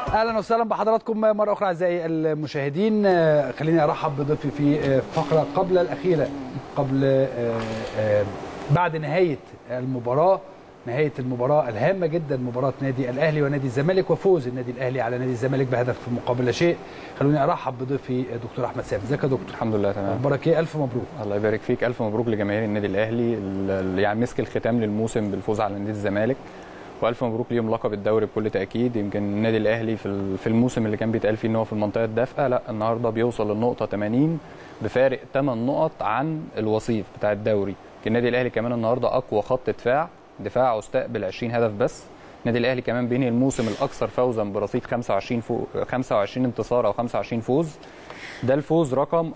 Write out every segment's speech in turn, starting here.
اهلا وسهلا بحضراتكم مره اخرى اعزائي المشاهدين آه، خليني ارحب بضيفي في آه، فقره قبل الاخيره قبل آه، آه، بعد نهايه المباراه نهايه المباراه الهامه جدا مباراه نادي الاهلي ونادي الزمالك وفوز النادي الاهلي على نادي الزمالك بهدف مقابل لا شيء خلوني ارحب بضيفي دكتور احمد سامي ازيك يا دكتور الحمد لله تمام اخبارك ايه الف مبروك الله يبارك فيك الف مبروك لجماهير النادي الاهلي اللي يعني مسك الختام للموسم بالفوز على نادي الزمالك والف مبروك ليهم لقب الدوري بكل تاكيد يمكن النادي الاهلي في ال- في الموسم اللي كان بيتقال فيه ان هو في المنطقه الدافئه لا النهارده بيوصل للنقطه 80 بفارق 8 نقط عن الوصيف بتاع الدوري النادي الاهلي كمان النهارده اقوى خط دفاع دفاعه استقبل 20 هدف بس النادي الاهلي كمان بينهي الموسم الاكثر فوزا برصيد 25 فو 25 انتصار او 25 فوز ده الفوز رقم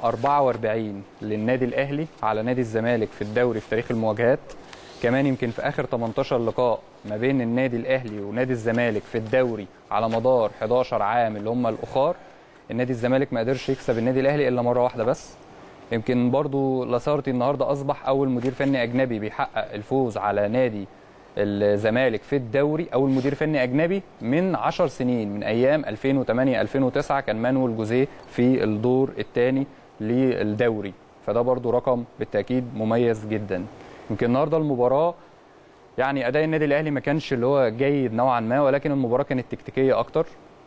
44 للنادي الاهلي على نادي الزمالك في الدوري في تاريخ المواجهات كمان يمكن في اخر 18 لقاء ما بين النادي الاهلي ونادي الزمالك في الدوري على مدار 11 عام اللي هم الاخر النادي الزمالك ما قدرش يكسب النادي الاهلي الا مره واحده بس يمكن برضو لاسارتي النهارده اصبح اول مدير فني اجنبي بيحقق الفوز على نادي الزمالك في الدوري اول مدير فني اجنبي من 10 سنين من ايام 2008 2009 كان مانويل جوزيه في الدور الثاني للدوري فده برضو رقم بالتاكيد مميز جدا يمكن النهارده المباراه يعني اداء النادي الاهلي ما كانش اللي هو جيد نوعا ما ولكن المباراه كانت تكتيكيه اكتر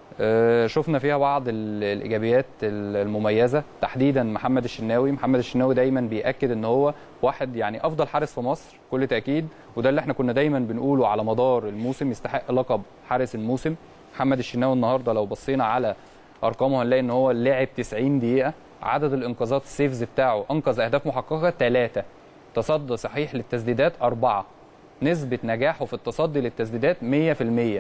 آه، شفنا فيها بعض ال- الايجابيات ال- المميزه تحديدا محمد الشناوي محمد الشناوي دايما بياكد ان هو واحد يعني افضل حارس في مصر كل تاكيد وده اللي احنا كنا دايما بنقوله على مدار الموسم يستحق لقب حارس الموسم محمد الشناوي النهارده لو بصينا على ارقامه هنلاقي ان هو لعب 90 دقيقه عدد الانقاذات السيفز بتاعه انقذ اهداف محققه ثلاثه تصدي صحيح للتسديدات أربعة نسبة نجاحه في التصدي للتسديدات 100%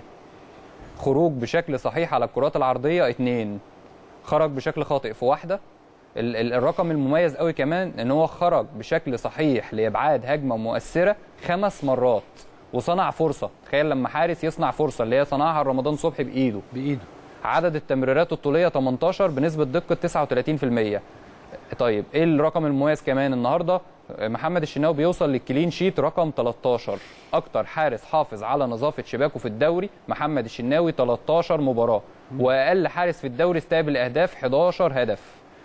خروج بشكل صحيح على الكرات العرضية اتنين خرج بشكل خاطئ في واحدة ال- ال- الرقم المميز قوي كمان ان هو خرج بشكل صحيح لابعاد هجمه مؤثره خمس مرات وصنع فرصه تخيل لما حارس يصنع فرصه اللي هي صنعها رمضان صبحي بايده بايده عدد التمريرات الطوليه 18 بنسبه دقه 39% طيب ايه الرقم المميز كمان النهارده محمد الشناوي بيوصل للكلين شيت رقم 13 اكتر حارس حافظ على نظافه شباكه في الدوري محمد الشناوي 13 مباراه واقل حارس في الدوري استقبل اهداف 11 هدف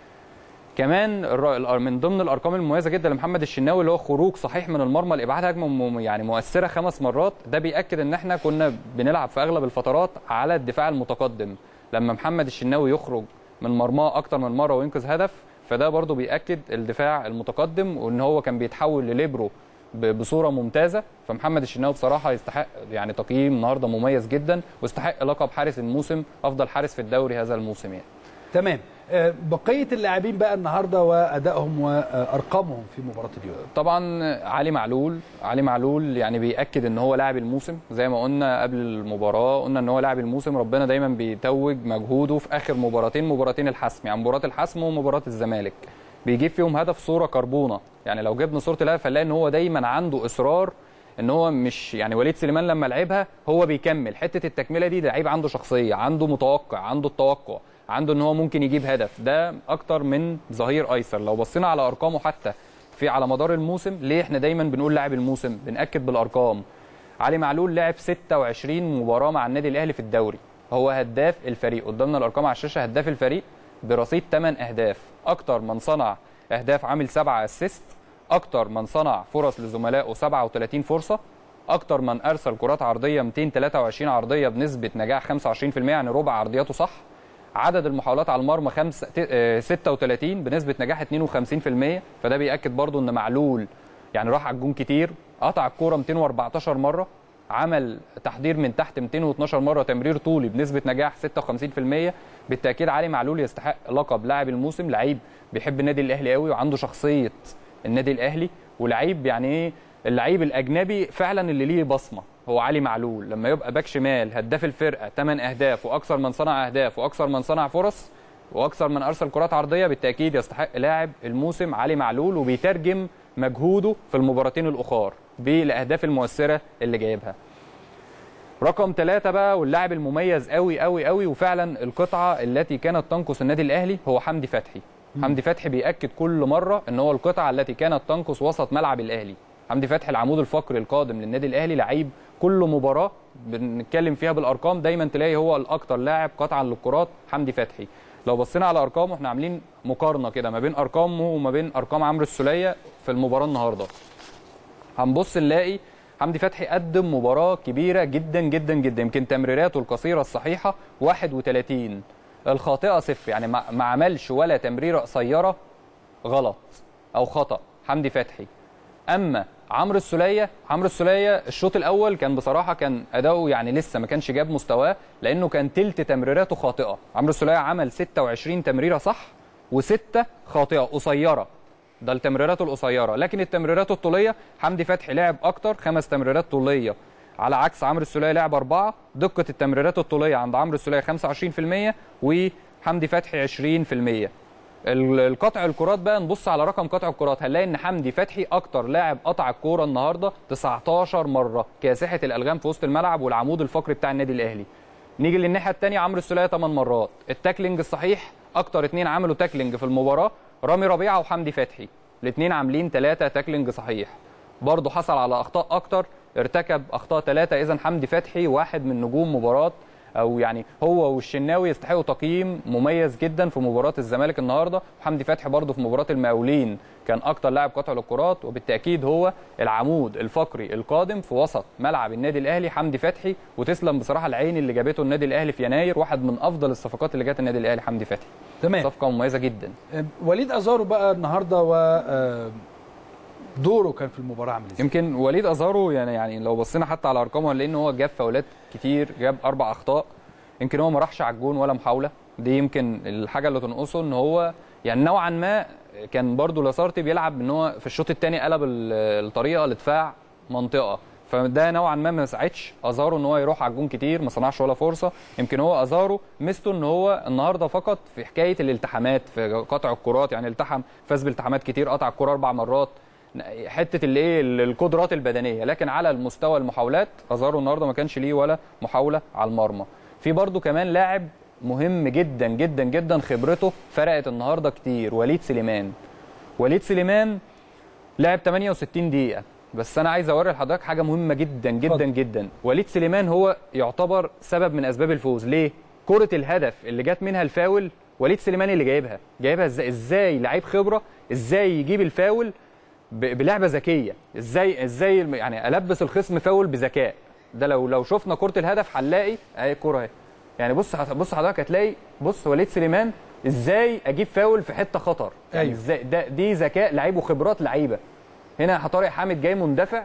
كمان الر- الأر- من ضمن الارقام المميزه جدا لمحمد الشناوي اللي هو خروج صحيح من المرمى لابعاد هجمه م- يعني مؤثره خمس مرات ده بياكد ان احنا كنا بنلعب في اغلب الفترات على الدفاع المتقدم لما محمد الشناوي يخرج من مرماه اكتر من مره وينقذ هدف فده برضو بياكد الدفاع المتقدم وان هو كان بيتحول لليبرو ب- بصوره ممتازه فمحمد الشناوي بصراحه يستحق يعني تقييم النهارده مميز جدا ويستحق لقب حارس الموسم افضل حارس في الدوري هذا الموسم يعني تمام آه، بقيه اللاعبين بقى النهارده وادائهم وارقامهم في مباراه اليوم طبعا علي معلول علي معلول يعني بيأكد ان هو لاعب الموسم زي ما قلنا قبل المباراه قلنا ان هو لاعب الموسم ربنا دايما بيتوج مجهوده في اخر مباراتين مباراتين الحسم يعني مباراه الحسم ومباراه الزمالك بيجيب فيهم هدف صوره كربونه يعني لو جبنا صوره الهدف هنلاقي ان هو دايما عنده اصرار ان هو مش يعني وليد سليمان لما لعبها هو بيكمل حته التكمله دي ده لعيب عنده شخصيه عنده متوقع عنده التوقع عنده ان هو ممكن يجيب هدف ده اكتر من ظهير ايسر لو بصينا على ارقامه حتى في على مدار الموسم ليه احنا دايما بنقول لاعب الموسم بناكد بالارقام علي معلول لعب 26 مباراه مع النادي الاهلي في الدوري هو هداف الفريق قدامنا الارقام على الشاشه هداف الفريق برصيد 8 اهداف اكتر من صنع اهداف عامل 7 اسيست اكتر من صنع فرص لزملائه 37 فرصه اكتر من ارسل كرات عرضيه 223 عرضيه بنسبه نجاح 25% يعني ربع عرضياته صح عدد المحاولات على المرمى خمسة ت- آه، 36 بنسبه نجاح 52% فده بياكد برضو ان معلول يعني راح على الجون كتير قطع الكوره 214 مره عمل تحضير من تحت 212 مره تمرير طولي بنسبه نجاح 56% بالتاكيد علي معلول يستحق لقب لاعب الموسم لعيب بيحب النادي الاهلي قوي وعنده شخصيه النادي الاهلي ولعيب يعني ايه اللعيب الاجنبي فعلا اللي ليه بصمه هو علي معلول لما يبقى باك شمال هداف الفرقه 8 اهداف واكثر من صنع اهداف واكثر من صنع فرص واكثر من ارسل كرات عرضيه بالتاكيد يستحق لاعب الموسم علي معلول وبيترجم مجهوده في المباراتين الاخر بالاهداف المؤثره اللي جايبها رقم ثلاثة بقى واللاعب المميز قوي قوي قوي وفعلا القطعة التي كانت تنقص النادي الأهلي هو حمدي فتحي حمدي فتحي بيأكد كل مرة ان هو القطعة التي كانت تنقص وسط ملعب الأهلي حمدي فتحي العمود الفقري القادم للنادي الأهلي لعيب كل مباراة بنتكلم فيها بالارقام دايما تلاقي هو الاكتر لاعب قطعا للكرات حمدي فتحي لو بصينا على ارقامه احنا عاملين مقارنه كده ما بين ارقامه وما بين ارقام عمرو السوليه في المباراه النهارده هنبص نلاقي حمدي فتحي قدم مباراه كبيره جدا جدا جدا يمكن تمريراته القصيره الصحيحه 31 الخاطئه صفر يعني ما ما عملش ولا تمريره قصيره غلط او خطا حمدي فتحي اما عمرو السوليه عمرو السوليه الشوط الاول كان بصراحه كان اداؤه يعني لسه ما كانش جاب مستواه لانه كان تلت تمريراته خاطئه عمرو السوليه عمل 26 تمريره صح وسته خاطئه قصيره ده التمريرات القصيره لكن التمريرات الطوليه حمدي فتحي لعب اكتر خمس تمريرات طوليه على عكس عمرو السوليه لعب اربعه دقه التمريرات الطوليه عند عمرو السوليه 25% وحمدي فتحي 20% ال- القطع الكرات بقى نبص على رقم قطع الكرات هنلاقي ان حمدي فتحي اكتر لاعب قطع الكوره النهارده 19 مره كاسحه الالغام في وسط الملعب والعمود الفقري بتاع النادي الاهلي نيجي للناحيه الثانيه عمرو السوليه 8 مرات التاكلينج الصحيح اكتر اثنين عملوا تاكلينج في المباراه رامي ربيعه وحمدي فتحي الاثنين عاملين ثلاثه تاكلينج صحيح برضه حصل على اخطاء اكتر ارتكب اخطاء ثلاثه اذا حمدي فتحي واحد من نجوم مباراه او يعني هو والشناوي يستحقوا تقييم مميز جدا في مباراه الزمالك النهارده وحمدي فتحي برضه في مباراه المقاولين كان اكتر لاعب قطع للكرات وبالتاكيد هو العمود الفقري القادم في وسط ملعب النادي الاهلي حمدي فتحي وتسلم بصراحه العين اللي جابته النادي الاهلي في يناير واحد من افضل الصفقات اللي جت النادي الاهلي حمدي فتحي تمام صفقه مميزه جدا آه، وليد ازارو بقى النهارده و آه، دوره كان في المباراه عامل ازاي؟ يمكن وليد ازارو يعني يعني لو بصينا حتى على ارقامه هنلاقي ان هو جاب فاولات كتير جاب اربع اخطاء يمكن هو ما راحش على الجون ولا محاوله دي يمكن الحاجه اللي تنقصه ان هو يعني نوعا ما كان برضو لاسارتي بيلعب ان هو في الشوط الثاني قلب ال- الطريقه لدفاع منطقه فده نوعا ما ما ساعدش ازارو ان هو يروح على الجون كتير ما صنعش ولا فرصه يمكن هو ازارو ميزته ان هو النهارده فقط في حكايه الالتحامات في قطع الكرات يعني التحم فاز بالتحامات كتير قطع الكره اربع مرات حته اللي ايه القدرات البدنيه لكن على المستوى المحاولات ازارو النهارده ما كانش ليه ولا محاوله على المرمى في برضو كمان لاعب مهم جدا جدا جدا خبرته فرقت النهارده كتير وليد سليمان وليد سليمان لعب 68 دقيقه بس انا عايز اوري لحضرتك حاجه مهمه جدا جدا اتفضل. جدا وليد سليمان هو يعتبر سبب من اسباب الفوز ليه كره الهدف اللي جت منها الفاول وليد سليمان اللي جايبها جايبها ازاي ازاي لعيب خبره ازاي يجيب الفاول ب- بلعبه ذكيه ازاي ازاي الم- يعني البس الخصم فاول بذكاء ده لو لو شفنا كره الهدف هنلاقي اهي الكره اهي يعني بص هت- بص حضرتك هتلاقي بص وليد سليمان ازاي اجيب فاول في حته خطر يعني أيوه. ازاي ده دي ذكاء لعيب وخبرات لعيبه هنا طارق حامد جاي مندفع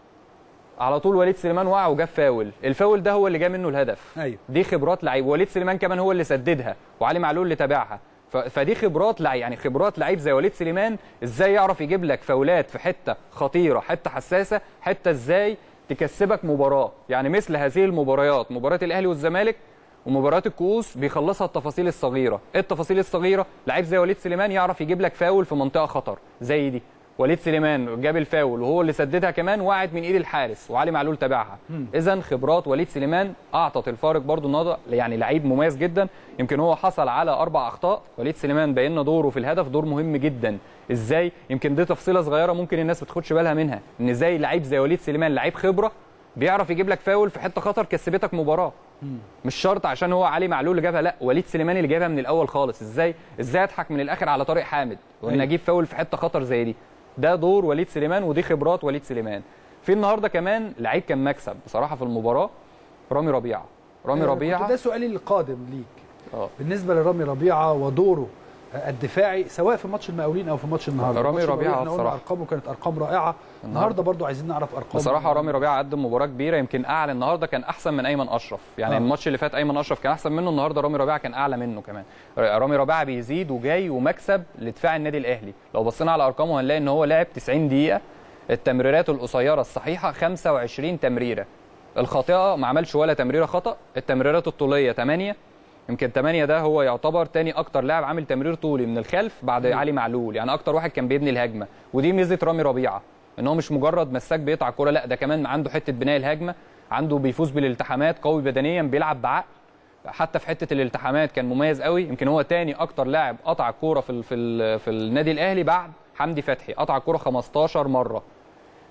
على طول وليد سليمان وقع وجاب فاول الفاول ده هو اللي جاب منه الهدف ايوه دي خبرات لعيب وليد سليمان كمان هو اللي سددها وعلي معلول اللي تابعها ف- فدي خبرات لعيب يعني خبرات لعيب زي وليد سليمان ازاي يعرف يجيب لك فاولات في حته خطيره حته حساسه حته ازاي تكسبك مباراه يعني مثل هذه المباريات مباراه الاهلي والزمالك ومباريات الكؤوس بيخلصها التفاصيل الصغيره ايه التفاصيل الصغيره لعيب زي وليد سليمان يعرف يجيب لك فاول في منطقه خطر زي دي وليد سليمان جاب الفاول وهو اللي سددها كمان وقعت من ايد الحارس وعلي معلول تابعها اذا خبرات وليد سليمان اعطت الفارق برضو النهارده يعني لعيب مميز جدا يمكن هو حصل على اربع اخطاء وليد سليمان بين لنا دوره في الهدف دور مهم جدا ازاي يمكن دي تفصيله صغيره ممكن الناس ما تاخدش بالها منها ان ازاي لعيب زي وليد سليمان لعيب خبره بيعرف يجيب لك فاول في حته خطر كسبتك مباراه مش شرط عشان هو علي معلول اللي جابها لا وليد سليمان اللي جابها من الاول خالص ازاي ازاي اضحك من الاخر على طارق حامد وان أيوة. اجيب فاول في حته خطر زي دي ده دور وليد سليمان ودي خبرات وليد سليمان في النهارده كمان لعيب كان مكسب بصراحه في المباراه رامي ربيعه رامي آه، كنت ربيعه ده سؤالي القادم ليك اه بالنسبه لرامي ربيعه ودوره آه، الدفاعي سواء في ماتش المقاولين او في ماتش النهارده رامي ماتش المقاولين ربيعة احنا قلنا بصراحة. ارقامه كانت ارقام رائعه النهارده برضو عايزين نعرف ارقام بصراحه رامي ربيعه قدم مباراه كبيره يمكن اعلى النهارده كان احسن من ايمن اشرف يعني آه. آه. الماتش اللي فات ايمن اشرف كان احسن منه النهارده رامي ربيعه كان اعلى منه كمان رامي ربيعه بيزيد وجاي ومكسب لدفاع النادي الاهلي لو بصينا على ارقامه هنلاقي ان هو لعب 90 دقيقه التمريرات القصيره الصحيحه 25 تمريره الخاطئه ما عملش ولا تمريره خطا التمريرات الطوليه 8 يمكن 8 ده هو يعتبر تاني اكتر لاعب عامل تمرير طولي من الخلف بعد علي معلول يعني اكتر واحد كان بيبني الهجمه ودي ميزه رامي ربيعه ان هو مش مجرد مساك بيقطع الكوره لا ده كمان عنده حته بناء الهجمه عنده بيفوز بالالتحامات قوي بدنيا بيلعب بعقل حتى في حته الالتحامات كان مميز قوي يمكن هو تاني اكتر لاعب قطع الكوره في ال في ال في النادي الاهلي بعد حمدي فتحي قطع الكوره 15 مره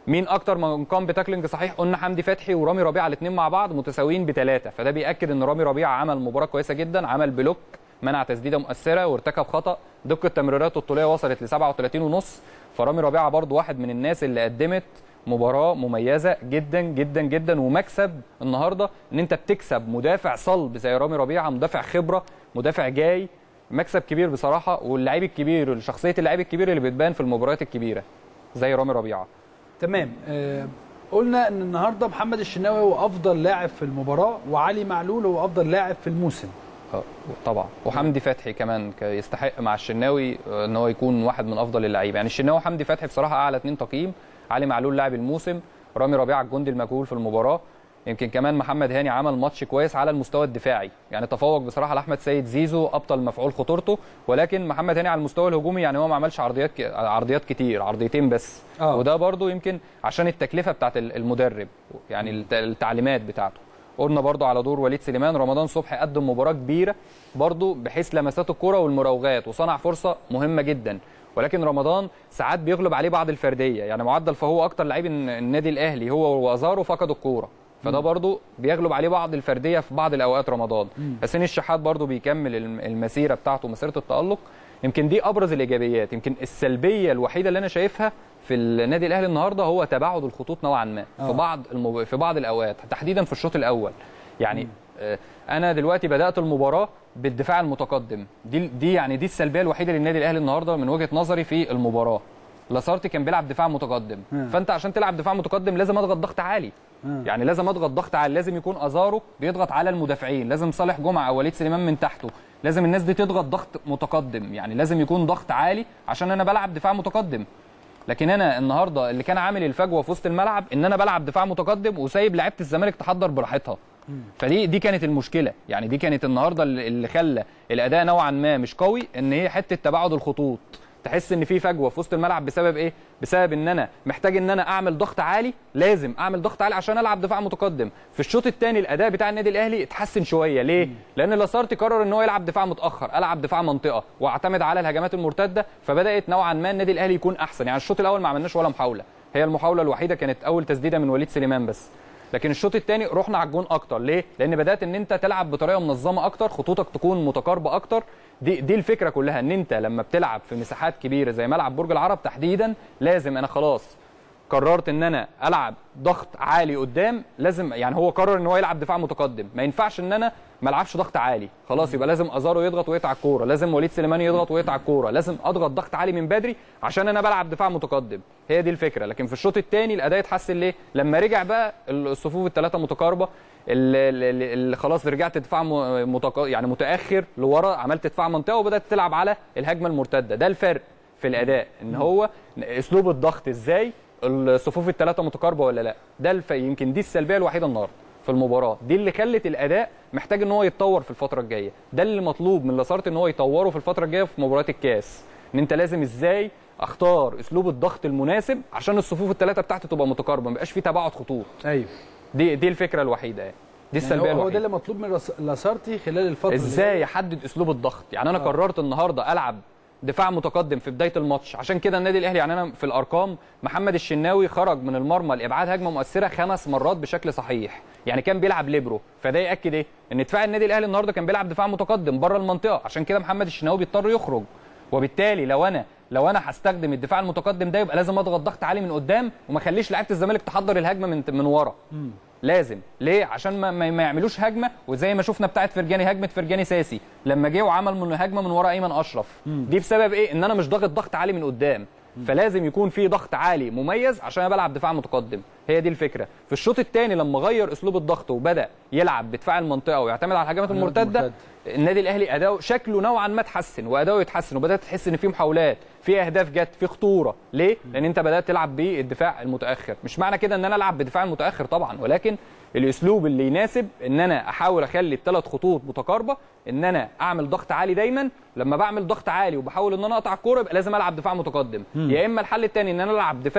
مين اكتر من قام بتاكلينج صحيح قلنا حمدي فتحي ورامي ربيعه الاثنين مع بعض متساويين بثلاثه فده بياكد ان رامي ربيعه عمل مباراه كويسه جدا عمل بلوك منع تسديده مؤثره وارتكب خطا دقه تمريراته الطوليه وصلت ل 37 ونص فرامي ربيعه برضو واحد من الناس اللي قدمت مباراه مميزه جدا جدا جدا ومكسب النهارده ان انت بتكسب مدافع صلب زي رامي ربيعه مدافع خبره مدافع جاي مكسب كبير بصراحه واللعيب الكبير شخصيه اللعيب الكبير اللي بتبان في المباريات الكبيره زي رامي ربيعه تمام آه قلنا ان النهارده محمد الشناوي هو افضل لاعب في المباراه وعلي معلول هو افضل لاعب في الموسم آه، طبعا وحمدي فتحي كمان ك- يستحق مع الشناوي آه، ان هو يكون واحد من افضل اللعيبه يعني الشناوي وحمدي فتحي بصراحه اعلى اثنين تقييم علي معلول لاعب الموسم رامي ربيعه الجندي المجهول في المباراه يمكن كمان محمد هاني عمل ماتش كويس على المستوى الدفاعي يعني تفوق بصراحه لاحمد سيد زيزو ابطل مفعول خطورته ولكن محمد هاني على المستوى الهجومي يعني هو ما عملش عرضيات ك... عرضيات كتير عرضيتين بس آه. وده برضو يمكن عشان التكلفه بتاعت ال- المدرب يعني الت- التعليمات بتاعته قلنا برضو على دور وليد سليمان رمضان صبحي قدم مباراه كبيره برضو بحيث لمسات الكره والمراوغات وصنع فرصه مهمه جدا ولكن رمضان ساعات بيغلب عليه بعض الفرديه يعني معدل فهو اكتر لعيب الن- النادي الاهلي هو وازارو فقدوا الكوره فده برضو بيغلب عليه بعض الفرديه في بعض الاوقات رمضان حسين الشحات برضو بيكمل الم- المسيره بتاعته مسيره التالق يمكن دي ابرز الايجابيات يمكن السلبيه الوحيده اللي انا شايفها في النادي الاهلي النهارده هو تباعد الخطوط نوعا ما آه. في بعض المب... في بعض الاوقات تحديدا في الشوط الاول يعني آه، انا دلوقتي بدات المباراه بالدفاع المتقدم دي دي يعني دي السلبيه الوحيده للنادي الاهلي النهارده من وجهه نظري في المباراه لاسارتي كان بيلعب دفاع متقدم مم. فانت عشان تلعب دفاع متقدم لازم اضغط ضغط عالي مم. يعني لازم اضغط ضغط عالي لازم يكون ازارو بيضغط على المدافعين لازم صالح جمعه او وليد سليمان من تحته لازم الناس دي تضغط ضغط متقدم يعني لازم يكون ضغط عالي عشان انا بلعب دفاع متقدم لكن انا النهارده اللي كان عامل الفجوه في وسط الملعب ان انا بلعب دفاع متقدم وسايب لعيبه الزمالك تحضر براحتها فدي دي كانت المشكله يعني دي كانت النهارده اللي اللي خلى الاداء نوعا ما مش قوي ان هي حته تباعد الخطوط تحس ان في فجوه في وسط الملعب بسبب ايه بسبب ان انا محتاج ان انا اعمل ضغط عالي لازم اعمل ضغط عالي عشان العب دفاع متقدم في الشوط الثاني الاداء بتاع النادي الاهلي اتحسن شويه ليه لان لاسارتي قرر ان هو يلعب دفاع متاخر العب دفاع منطقه واعتمد على الهجمات المرتده فبدات نوعا ما النادي الاهلي يكون احسن يعني الشوط الاول ما عملناش ولا محاوله هي المحاوله الوحيده كانت اول تسديده من وليد سليمان بس لكن الشوط الثاني رحنا على الجون اكتر ليه لان بدات ان انت تلعب بطريقه منظمه اكتر خطوطك تكون متقاربه اكتر دي دي الفكره كلها ان انت لما بتلعب في مساحات كبيره زي ملعب برج العرب تحديدا لازم انا خلاص قررت ان انا العب ضغط عالي قدام لازم يعني هو قرر ان هو يلعب دفاع متقدم ما ينفعش ان انا ما العبش ضغط عالي خلاص يبقى لازم ازارو يضغط ويقطع الكوره لازم وليد سليمان يضغط ويقطع الكوره لازم اضغط ضغط عالي من بدري عشان انا بلعب دفاع متقدم هي دي الفكره لكن في الشوط الثاني الاداء اتحسن ليه لما رجع بقى الصفوف الثلاثه متقاربه اللي, اللي, اللي خلاص رجعت دفاع م- متق... يعني متاخر لورا عملت دفاع منطقه وبدات تلعب على الهجمه المرتده ده الفرق في الاداء ان هو اسلوب الضغط ازاي الصفوف الثلاثه متقاربه ولا لا ده الف... يمكن دي السلبيه الوحيده النهارده في المباراه دي اللي خلت الاداء محتاج ان هو يتطور في الفتره الجايه ده اللي مطلوب من لاسارت ان هو يطوره في الفتره الجايه في مباريات الكاس ان انت لازم ازاي اختار اسلوب الضغط المناسب عشان الصفوف الثلاثه بتاعتي تبقى متقاربه ما يبقاش في تباعد خطوط ايوه دي دي الفكره الوحيده يعني دي يعني السلبيه هو, هو ده الوحيده اللي مطلوب من رس- لاسارتي خلال الفتره اللي ازاي احدد اسلوب الضغط يعني انا آه. قررت النهارده العب دفاع متقدم في بدايه الماتش عشان كده النادي الاهلي يعني انا في الارقام محمد الشناوي خرج من المرمى لابعاد هجمه مؤثره خمس مرات بشكل صحيح يعني كان بيلعب ليبرو فده ياكد ايه ان دفاع النادي الاهلي النهارده كان بيلعب دفاع متقدم بره المنطقه عشان كده محمد الشناوي بيضطر يخرج وبالتالي لو انا لو انا هستخدم الدفاع المتقدم ده يبقى لازم اضغط ضغط عالي من قدام وما اخليش لعيبه الزمالك تحضر الهجمه من من ورا لازم ليه عشان ما, ما, ما يعملوش هجمه وزي ما شفنا بتاعه فرجاني هجمه فرجاني ساسي لما جه وعمل من هجمه من ورا ايمن اشرف دي بسبب ايه ان انا مش ضاغط ضغط عالي من قدام فلازم يكون في ضغط عالي مميز عشان انا بلعب دفاع متقدم هي دي الفكره في الشوط الثاني لما غير اسلوب الضغط وبدا يلعب بدفاع المنطقه ويعتمد على الهجمات الهجمات المرتده المرتدة. النادي الاهلي اداؤه شكله نوعا ما اتحسن واداؤه يتحسن وبدات تحس ان في محاولات في اهداف جت في خطوره ليه لان انت بدات تلعب بالدفاع المتاخر مش معنى كده ان انا العب بدفاع المتاخر طبعا ولكن الاسلوب اللي يناسب ان انا احاول اخلي الثلاث خطوط متقاربه ان انا اعمل ضغط عالي دايما لما بعمل ضغط عالي وبحاول ان انا اقطع الكوره يبقى لازم العب دفاع متقدم يا اما الحل الثاني ان انا العب دفاع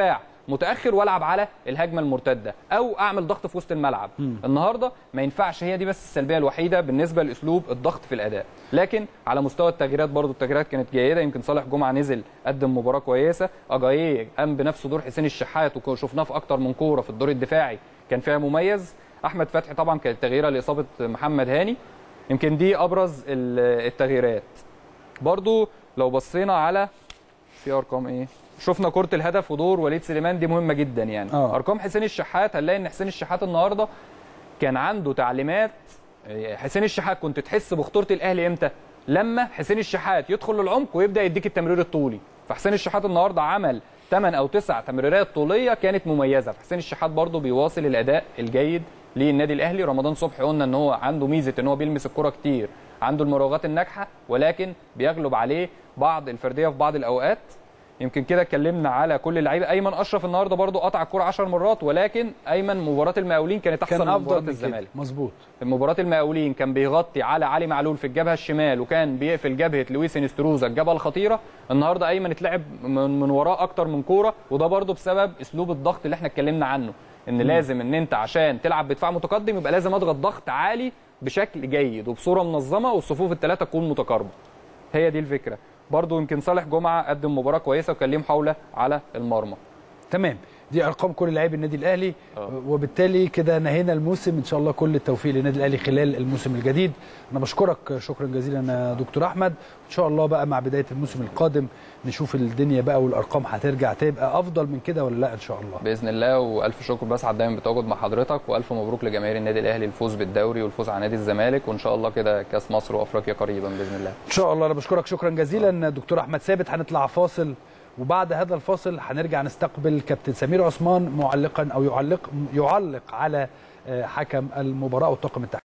متاخر والعب على الهجمه المرتده او اعمل ضغط في وسط الملعب النهارده ما ينفعش هي دي بس السلبيه الوحيده بالنسبه لاسلوب الضغط في الاداء لكن على مستوى التغييرات برضو التغييرات كانت جيده يمكن صالح جمعه نزل قدم مباراه كويسه اجاييه قام بنفس دور حسين الشحات وشفناه في اكتر من كوره في الدور الدفاعي كان فيها مميز احمد فتحي طبعا كانت تغييره لاصابه محمد هاني يمكن دي ابرز ال- التغييرات برضو لو بصينا على في ارقام ايه شفنا كره الهدف ودور وليد سليمان دي مهمه جدا يعني آه. ارقام حسين الشحات هنلاقي ان حسين الشحات النهارده كان عنده تعليمات حسين الشحات كنت تحس بخطوره الاهلي امتى لما حسين الشحات يدخل للعمق ويبدا يديك التمرير الطولي فحسين الشحات النهارده عمل 8 او 9 تمريرات طوليه كانت مميزه فحسين الشحات برضه بيواصل الاداء الجيد للنادي الاهلي رمضان صبحي قلنا ان هو عنده ميزه ان هو بيلمس الكره كتير عنده المراوغات الناجحه ولكن بيغلب عليه بعض الفرديه في بعض الاوقات يمكن كده اتكلمنا على كل اللعيبه ايمن اشرف النهارده برضو قطع الكره 10 مرات ولكن ايمن مباراه المقاولين كانت احسن كان من افضل مباراه من كده الزمالك مظبوط في مباراه المقاولين كان بيغطي على علي معلول في الجبهه الشمال وكان بيقفل جبهه لويس انستروزا الجبهه الخطيره النهارده ايمن اتلعب من, من وراه اكتر من كوره وده برضو بسبب اسلوب الضغط اللي احنا اتكلمنا عنه ان لازم ان انت عشان تلعب بدفاع متقدم يبقى لازم اضغط ضغط عالي بشكل جيد وبصوره منظمه والصفوف الثلاثه تكون متقاربه هي دي الفكره برضو يمكن صالح جمعه قدم مباراه كويسه وكان ليه محاوله على المرمى تمام دي ارقام كل لاعبي النادي الاهلي آه. وبالتالي كده نهينا الموسم ان شاء الله كل التوفيق للنادي الاهلي خلال الموسم الجديد انا بشكرك شكرا جزيلا يا دكتور احمد ان شاء الله بقى مع بدايه الموسم القادم نشوف الدنيا بقى والارقام هترجع تبقى افضل من كده ولا لا ان شاء الله باذن الله والف شكر بسعد دايما بتواجد مع حضرتك والف مبروك لجماهير النادي الاهلي الفوز بالدوري والفوز على نادي الزمالك وان شاء الله كده كاس مصر وافريقيا قريبا باذن الله ان شاء الله انا بشكرك شكرا جزيلا دكتور احمد ثابت هنطلع فاصل وبعد هذا الفاصل هنرجع نستقبل كابتن سمير عثمان معلقا او يعلق يعلق على آه، حكم المباراه والطاقم التحكيمي